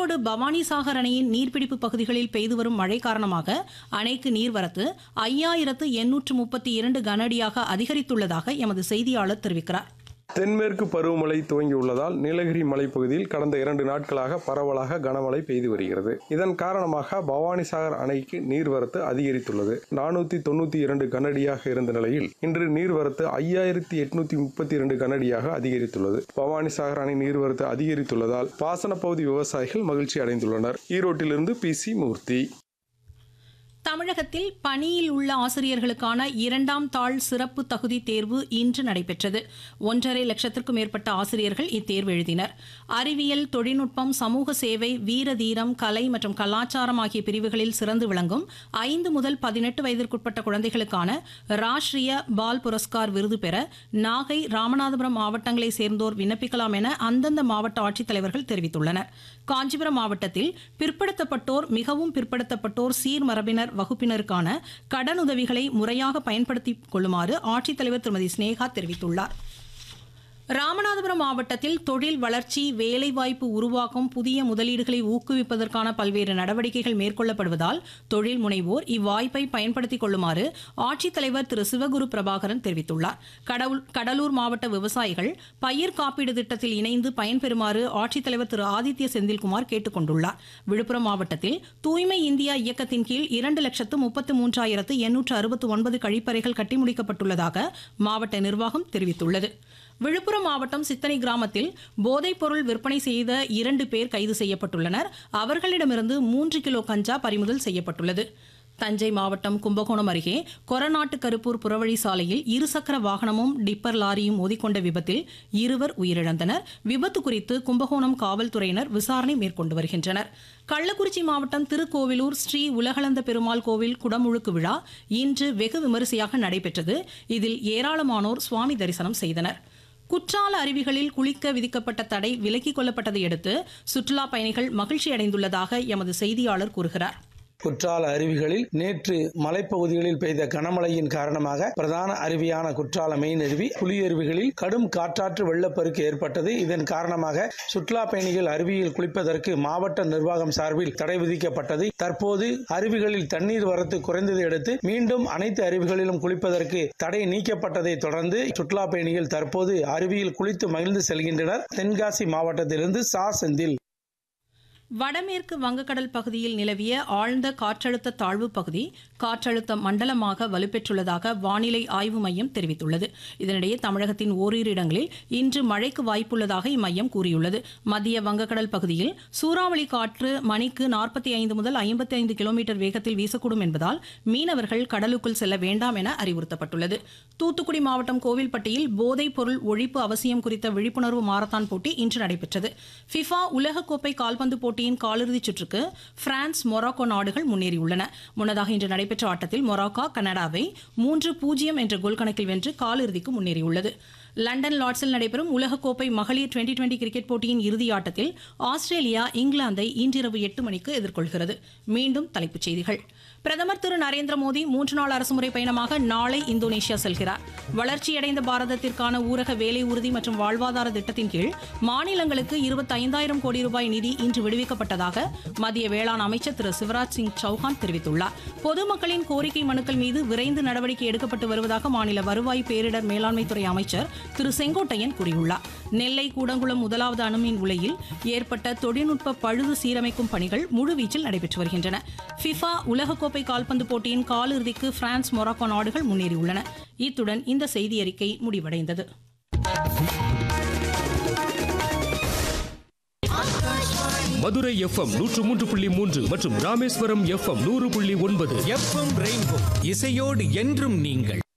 ஈரோடு பவானிசாகர் அணையின் நீர்பிடிப்பு பகுதிகளில் பெய்து வரும் மழை காரணமாக அணைக்கு நீர்வரத்து ஐயாயிரத்து எண்ணூற்று முப்பத்தி இரண்டு கனஅடியாக அதிகரித்துள்ளதாக எமது செய்தியாளர் தெரிவிக்கிறார் தென்மேற்கு பருவமழை துவங்கியுள்ளதால் நீலகிரி மலைப்பகுதியில் கடந்த இரண்டு நாட்களாக பரவலாக கனமழை பெய்து வருகிறது இதன் காரணமாக பவானிசாகர் அணைக்கு நீர்வரத்து அதிகரித்துள்ளது நானூத்தி தொண்ணூத்தி இரண்டு கனஅடியாக இருந்த நிலையில் இன்று நீர்வரத்து ஐயாயிரத்தி எட்நூத்தி முப்பத்தி இரண்டு கனஅடியாக அதிகரித்துள்ளது பவானிசாகர் அணை நீர்வரத்து அதிகரித்துள்ளதால் பாசன பகுதி விவசாயிகள் மகிழ்ச்சி அடைந்துள்ளனர் ஈரோட்டிலிருந்து பி சி மூர்த்தி தமிழகத்தில் பணியில் உள்ள ஆசிரியர்களுக்கான இரண்டாம் தாள் சிறப்பு தகுதி தேர்வு இன்று நடைபெற்றது ஒன்றரை லட்சத்திற்கும் மேற்பட்ட ஆசிரியர்கள் இத்தேர்வு எழுதினர் அறிவியல் தொழில்நுட்பம் சமூக சேவை வீர தீரம் கலை மற்றும் கலாச்சாரம் ஆகிய பிரிவுகளில் சிறந்து விளங்கும் ஐந்து முதல் பதினெட்டு வயதிற்குட்பட்ட குழந்தைகளுக்கான ராஷ்டிரிய பால் புரஸ்கார் விருது பெற நாகை ராமநாதபுரம் மாவட்டங்களைச் சேர்ந்தோர் விண்ணப்பிக்கலாம் என அந்தந்த மாவட்ட ஆட்சித்தலைவர்கள் தெரிவித்துள்ளனர் காஞ்சிபுரம் மாவட்டத்தில் பிற்படுத்தப்பட்டோர் மிகவும் பிற்படுத்தப்பட்டோர் சீர்மரபினர் வகுப்பினருக்கான கடனுதவிகளை முறையாக பயன்படுத்திக் கொள்ளுமாறு ஆட்சித்தலைவர் திருமதி ஸ்னேகா தெரிவித்துள்ளார் ராமநாதபுரம் மாவட்டத்தில் தொழில் வளர்ச்சி வேலைவாய்ப்பு உருவாக்கும் புதிய முதலீடுகளை ஊக்குவிப்பதற்கான பல்வேறு நடவடிக்கைகள் மேற்கொள்ளப்படுவதால் தொழில் முனைவோர் இவ்வாய்ப்பை பயன்படுத்திக் கொள்ளுமாறு ஆட்சித்தலைவர் திரு சிவகுரு பிரபாகரன் தெரிவித்துள்ளார் கடவுள் கடலூர் மாவட்ட விவசாயிகள் பயிர் காப்பீடு திட்டத்தில் இணைந்து பயன்பெறுமாறு ஆட்சித்தலைவர் திரு ஆதித்ய செந்தில்குமார் கேட்டுக் கொண்டுள்ளார் விழுப்புரம் மாவட்டத்தில் தூய்மை இந்தியா இயக்கத்தின் கீழ் இரண்டு லட்சத்து முப்பத்து மூன்றாயிரத்து எண்ணூற்று அறுபத்து ஒன்பது கழிப்பறைகள் கட்டி முடிக்கப்பட்டுள்ளதாக மாவட்ட நிர்வாகம் தெரிவித்துள்ளது விழுப்புரம் மாவட்டம் சித்தனை கிராமத்தில் போதைப் பொருள் விற்பனை செய்த இரண்டு பேர் கைது செய்யப்பட்டுள்ளனர் அவர்களிடமிருந்து மூன்று கிலோ கஞ்சா பறிமுதல் செய்யப்பட்டுள்ளது தஞ்சை மாவட்டம் கும்பகோணம் அருகே கொரநாட்டு கருப்பூர் புறவழி சாலையில் இருசக்கர வாகனமும் டிப்பர் லாரியும் மோதிக்கொண்ட விபத்தில் இருவர் உயிரிழந்தனர் விபத்து குறித்து கும்பகோணம் காவல்துறையினர் விசாரணை மேற்கொண்டு வருகின்றனர் கள்ளக்குறிச்சி மாவட்டம் திருக்கோவிலூர் ஸ்ரீ உலகளந்த பெருமாள் கோவில் குடமுழுக்கு விழா இன்று வெகு விமரிசையாக நடைபெற்றது இதில் ஏராளமானோர் சுவாமி தரிசனம் செய்தனர் குற்றால அருவிகளில் குளிக்க விதிக்கப்பட்ட தடை விலக்கிக் கொள்ளப்பட்டதை அடுத்து சுற்றுலா பயணிகள் மகிழ்ச்சி அடைந்துள்ளதாக எமது செய்தியாளர் கூறுகிறார் குற்றால அருவிகளில் நேற்று மலைப்பகுதிகளில் பெய்த கனமழையின் காரணமாக பிரதான அருவியான குற்றால மெயின் அருவி புலியருவிகளில் கடும் காற்றாற்று வெள்ளப்பெருக்கு ஏற்பட்டது இதன் காரணமாக சுற்றுலா பயணிகள் அருவியில் குளிப்பதற்கு மாவட்ட நிர்வாகம் சார்பில் தடை விதிக்கப்பட்டது தற்போது அருவிகளில் தண்ணீர் வரத்து குறைந்ததை அடுத்து மீண்டும் அனைத்து அருவிகளிலும் குளிப்பதற்கு தடை நீக்கப்பட்டதை தொடர்ந்து சுற்றுலா பயணிகள் தற்போது அருவியில் குளித்து மகிழ்ந்து செல்கின்றனர் தென்காசி மாவட்டத்திலிருந்து சா செந்தில் வடமேற்கு வங்கக்கடல் பகுதியில் நிலவிய ஆழ்ந்த காற்றழுத்த தாழ்வு பகுதி காற்றழுத்த மண்டலமாக வலுப்பெற்றுள்ளதாக வானிலை ஆய்வு மையம் தெரிவித்துள்ளது இதனிடையே தமிழகத்தின் ஓரிரு இடங்களில் இன்று மழைக்கு வாய்ப்புள்ளதாக இம்மையம் கூறியுள்ளது மத்திய வங்கக்கடல் பகுதியில் சூறாவளி காற்று மணிக்கு நாற்பத்தி ஐந்து முதல் ஐம்பத்தி ஐந்து கிலோமீட்டர் வேகத்தில் வீசக்கூடும் என்பதால் மீனவர்கள் கடலுக்குள் செல்ல வேண்டாம் என அறிவுறுத்தப்பட்டுள்ளது தூத்துக்குடி மாவட்டம் கோவில்பட்டியில் போதைப் பொருள் ஒழிப்பு அவசியம் குறித்த விழிப்புணர்வு மாரத்தான் போட்டி இன்று நடைபெற்றது ஃபிஃபா உலகக்கோப்பை கால்பந்து போட்டி போட்டியின் காலிறுதிச் சுற்றுக்கு பிரான்ஸ் மொராக்கோ நாடுகள் முன்னேறியுள்ளன முன்னதாக இன்று நடைபெற்ற ஆட்டத்தில் மொராக்கோ கனடாவை மூன்று பூஜ்ஜியம் என்ற கோல் கணக்கில் வென்று காலிறுதிக்கு முன்னேறியுள்ளது லண்டன் லார்ட்ஸில் நடைபெறும் உலகக்கோப்பை மகளிர் டுவெண்டி டுவெண்டி கிரிக்கெட் போட்டியின் இறுதி ஆட்டத்தில் ஆஸ்திரேலியா இங்கிலாந்தை இன்றிரவு எட்டு மணிக்கு எதிர்கொள்கிறது மீண்டும் தலைப்புச் செய்திகள் பிரதமர் திரு நரேந்திர மோடி மூன்று நாள் அரசுமுறை பயணமாக நாளை இந்தோனேஷியா செல்கிறார் வளர்ச்சியடைந்த பாரதத்திற்கான ஊரக வேலை உறுதி மற்றும் வாழ்வாதார திட்டத்தின் கீழ் மாநிலங்களுக்கு இருபத்தைந்தாயிரம் கோடி ரூபாய் நிதி இன்று விடுவிக்கப்பட்டதாக மத்திய வேளாண் அமைச்சர் திரு சிவராஜ் சிங் சௌஹான் தெரிவித்துள்ளார் பொதுமக்களின் கோரிக்கை மனுக்கள் மீது விரைந்து நடவடிக்கை எடுக்கப்பட்டு வருவதாக மாநில வருவாய் பேரிடர் மேலாண்மைத்துறை அமைச்சர் திரு செங்கோட்டையன் கூறியுள்ளார் நெல்லை கூடங்குளம் முதலாவது அணுமின் உலையில் ஏற்பட்ட தொழில்நுட்ப பழுது சீரமைக்கும் பணிகள் முழுவீச்சில் நடைபெற்று வருகின்றன ஃபிஃபா உலகக்கோப்பை கால்பந்து போட்டியின் காலிறுதிக்கு பிரான்ஸ் மொராக்கோ நாடுகள் முன்னேறியுள்ளன இத்துடன் இந்த செய்தி அறிக்கை முடிவடைந்தது மதுரை எஃப்எம் நூற்று மூன்று புள்ளி மூன்று மற்றும் ராமேஸ்வரம் எஃப்எம் நூறு புள்ளி ஒன்பது எஃப்எம் ரெயின்போ இசையோடு என்றும் நீங்கள்